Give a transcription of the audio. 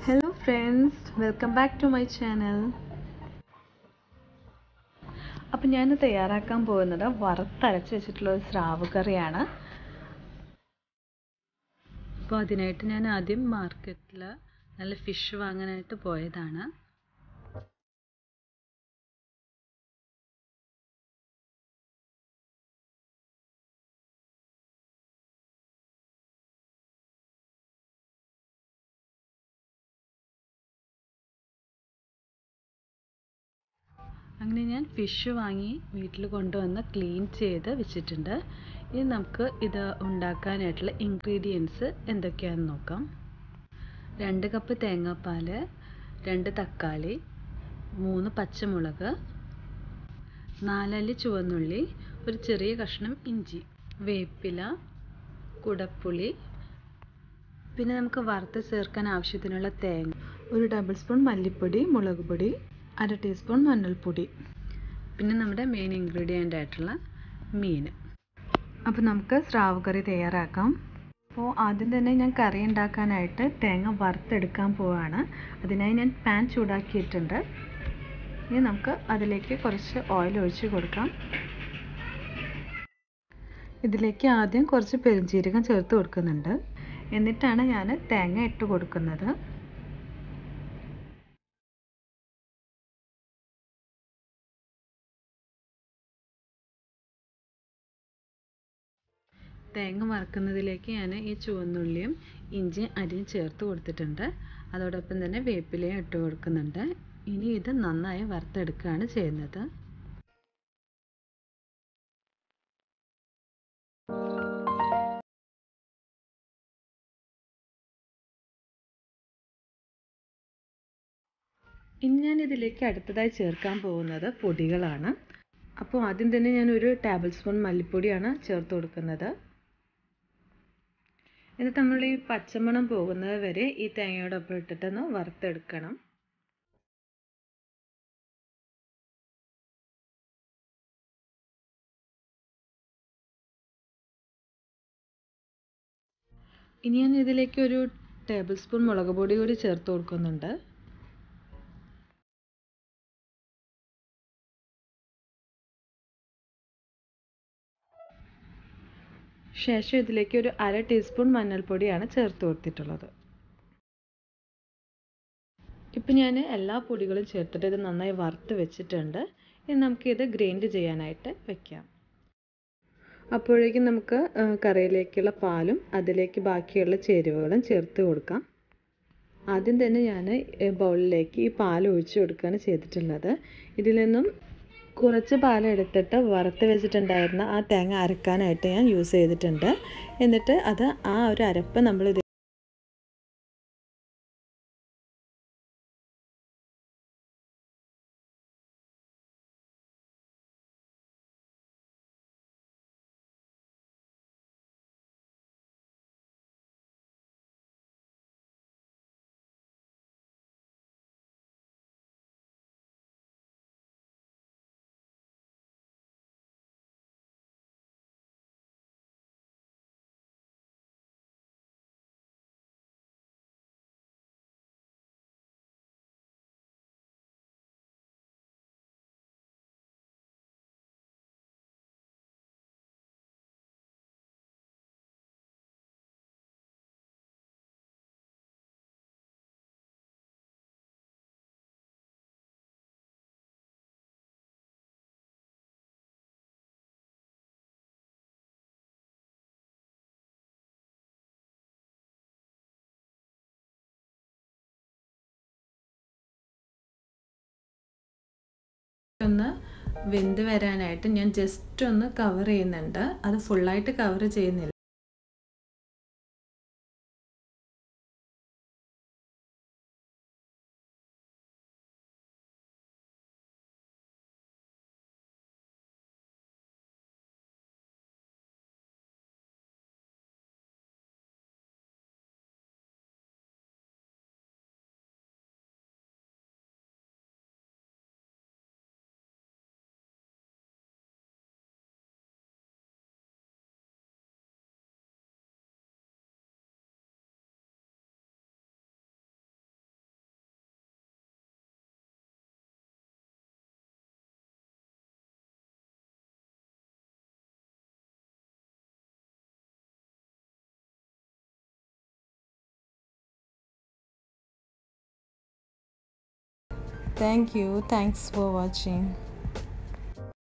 hello friends welcome back to my channel appam ഞാൻ തയ്യാറാക്കാൻ പോകുന്നത് വറുത്തരച്ച് വെച്ചിട്ടുള്ള ഒരു സ്രാവ് കറിയാണ് അപ്പോൾ അതിനായിട്ട് ഞാൻ ആദ്യം മാർക്കറ്റിൽ നല്ല ഫിഷ് വാങ്ങാനായിട്ട് പോയതാണ് അങ്ങനെ ഞാൻ ഫിഷ് വാങ്ങി വീട്ടിൽ കൊണ്ടുവന്ന് ക്ലീൻ ചെയ്ത് വെച്ചിട്ടുണ്ട് ഇനി നമുക്ക് ഇത് ഉണ്ടാക്കാനായിട്ടുള്ള ഇൻഗ്രീഡിയൻസ് എന്തൊക്കെയാണെന്ന് നോക്കാം രണ്ട് കപ്പ് തേങ്ങാപ്പാൽ രണ്ട് തക്കാളി മൂന്ന് പച്ചമുളക് നാലല്ലി ചുവന്നുള്ളി ഒരു ചെറിയ കഷ്ണം ഇഞ്ചി വേപ്പില കുടപ്പുളി പിന്നെ നമുക്ക് വറുത്ത് ചേർക്കാൻ ആവശ്യത്തിനുള്ള തേങ്ങ ഒരു ഡബിൾ സ്പൂൺ മല്ലിപ്പൊടി മുളക് പൊടി അര ടീസ്പൂൺ മഞ്ഞൾപ്പൊടി പിന്നെ നമ്മുടെ മെയിൻ ഇൻഗ്രീഡിയൻ്റ് ആയിട്ടുള്ള മീൻ അപ്പോൾ നമുക്ക് സ്രാവ് കറി തയ്യാറാക്കാം അപ്പോൾ ആദ്യം തന്നെ ഞാൻ കറി ഉണ്ടാക്കാനായിട്ട് തേങ്ങ വറുത്തെടുക്കാൻ പോവാണ് അതിനായി ഞാൻ പാൻ ചൂടാക്കിയിട്ടുണ്ട് ഇനി നമുക്ക് അതിലേക്ക് കുറച്ച് ഓയിൽ ഒഴിച്ച് കൊടുക്കാം ഇതിലേക്ക് ആദ്യം കുറച്ച് പെരുംജീരകം ചേർത്ത് കൊടുക്കുന്നുണ്ട് എന്നിട്ടാണ് ഞാൻ തേങ്ങ ഇട്ട് കൊടുക്കുന്നത് തേങ്ങ വറുക്കുന്നതിലേക്ക് ഞാൻ ഈ ചുവന്നുള്ളിയും ഇഞ്ചിയും അരിയും ചേർത്ത് കൊടുത്തിട്ടുണ്ട് അതോടൊപ്പം തന്നെ വേപ്പിലയും ഇട്ട് കൊടുക്കുന്നുണ്ട് ഇനി ഇത് നന്നായി വറുത്തെടുക്കുകയാണ് ചെയ്യുന്നത് ഇനി ഞാൻ ഇതിലേക്ക് അടുത്തതായി ചേർക്കാൻ പോകുന്നത് പൊടികളാണ് അപ്പോൾ ആദ്യം തന്നെ ഞാൻ ഒരു ടേബിൾ സ്പൂൺ മല്ലിപ്പൊടിയാണ് ചേർത്ത് കൊടുക്കുന്നത് എന്നിട്ട് നമ്മൾ ഈ പച്ചമണം പോകുന്നത് വരെ ഈ തേങ്ങയോടൊപ്പം ഇട്ടിട്ടൊന്ന് വറുത്തെടുക്കണം ഇനി ഞാൻ ഇതിലേക്ക് ഒരു ടേബിൾ സ്പൂൺ മുളക് പൊടി കൂടി ചേർത്ത് കൊടുക്കുന്നുണ്ട് ശേഷം ഇതിലേക്ക് ഒരു അര ടീസ്പൂൺ മഞ്ഞൾപ്പൊടിയാണ് ചേർത്ത് കൊടുത്തിട്ടുള്ളത് ഇപ്പം ഞാൻ എല്ലാ പൊടികളും ചേർത്തിട്ട് ഇത് നന്നായി വറുത്ത് വെച്ചിട്ടുണ്ട് ഇനി നമുക്കിത് ഗ്രൈൻഡ് ചെയ്യാനായിട്ട് വെക്കാം അപ്പോഴേക്കും നമുക്ക് കറിയിലേക്കുള്ള പാലും അതിലേക്ക് ബാക്കിയുള്ള ചേരുവകളും ചേർത്ത് കൊടുക്കാം ആദ്യം തന്നെ ഞാൻ ബൗളിലേക്ക് ഈ പാൽ ഒഴിച്ച് കൊടുക്കുകയാണ് ചെയ്തിട്ടുള്ളത് ഇതിൽ നിന്നും കുറച്ച് പാലെടുത്തിട്ട് വറുത്ത് വെച്ചിട്ടുണ്ടായിരുന്ന ആ തേങ്ങ അരക്കാനായിട്ട് ഞാൻ യൂസ് ചെയ്തിട്ടുണ്ട് എന്നിട്ട് അത് ആ ഒരു അരപ്പ് നമ്മൾ ഇത് ഒന്ന് വെന്ത് വരാനായിട്ട് ഞാൻ ജസ്റ്റ് ഒന്ന് കവർ ചെയ്യുന്നുണ്ട് അത് ഫുള്ളായിട്ട് കവർ ചെയ്യുന്നില്ല thank you thanks for watching